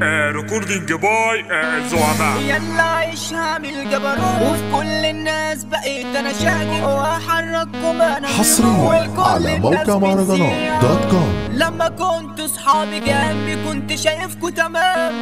ريكوردينج باي زعماء يلا عيش هعمل جبروت وفي كل الناس بقيت انا شاكي وهحرككم انا حصريا والكل على الناس موقع مهرجانات بتسيع. دوت كوم لما كنت صحابي جنبي كنت شايفكوا تمام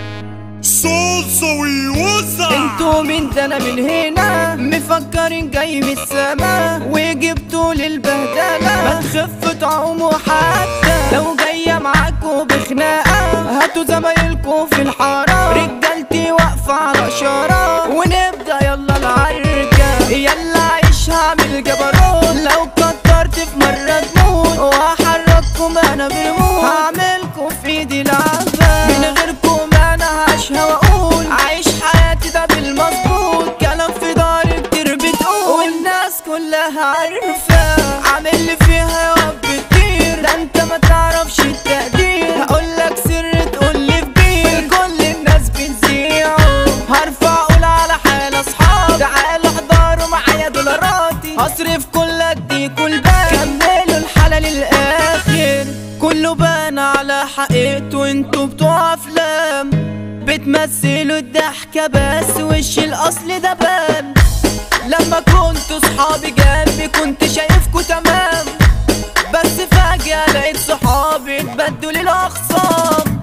صوصوي وزع انتوا مين ده انا من هنا مفكرين جاي من السما وجبتوا للبهدله ما تخف تعوموا حتى لو جايه معاكوا بخناقه هاتوا زمايلكوا في الحاره رجالتي واقفه على اشاره ونبدا يلا العركه يلا عيش هعمل جبروت لو كترت في مره تموت وهحرككم انا بريموت هعملكوا في ايدي لعبه من غيركم انا هشهى واقول عايش حياتي ده بالمظبوط كلام في داري كتير بتقول والناس كلها عارفه عامل لي فيها يا رب كتير ده انت ما تعرفش التقدير هقولك سر تقول لي في بير كل الناس بتذيعه هرفع اقول على حال اصحاب تعالوا احضروا معايا دولاراتي هصرف كل اديكوا الباقي كملوا الحالة للاخر كله بان على حقيقته انتوا بتوع افلام بتمثلوا الضحكة بس وش الاصل ده بان لما كنتوا صحابي جنبي كنت شايفكوا تمام بس فجأة لقيت صحابي اتبدوا للأخصام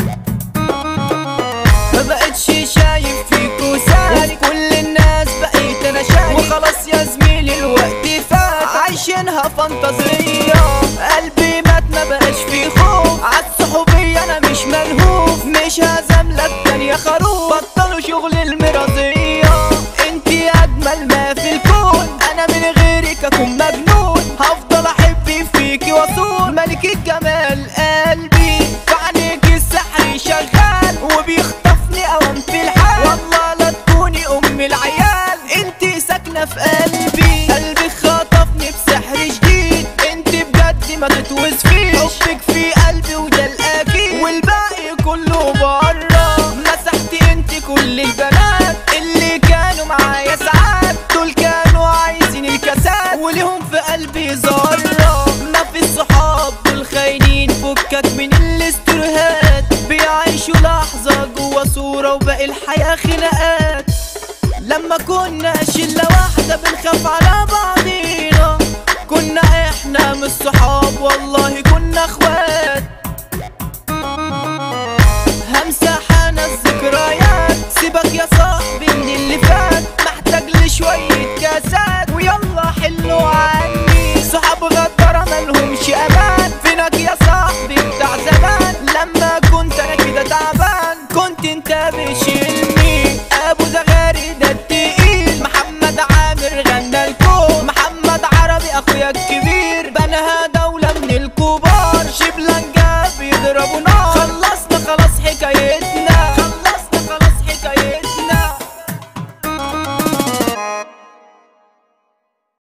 ما بقتش شايف فيكوا سالك كل الناس بقيت انا شايف وخلاص يا زميلي الوقت فات عايشينها فانتازية قلبي مات ما بقاش فيه خوف عالصحوبية انا مش ملهوف مش هزملك تانية خروف بطلوا شغل المرازية انتي اجمل ما في الكون انا من غيرك اكون مجنون هفضل احب فيكي واصون ملك الجمال قلبي في عينيك السحر شغال وبيخطفني اوام في الحال والله لا تكوني ام العيال انتي ساكنه في قلبي قلبي خطفني بسحر جديد انتي بجد ما تتوصفيش حبك في قلبي وده الاكيد والباقي كله بره مسحتي انتي كل البنات اللي كانوا معايا ساعات دول كانوا عايزين الكاسات وليهم في قلبي ذره ما في الصحاب دول خاينين فكك من الاستروهات بيعيشوا لحظه جوا صوره وباقي الحياه خناقات لما كنا شلة واحدة بنخاف على بعضينا كنا احنا مش صحاب والله كنا اخوات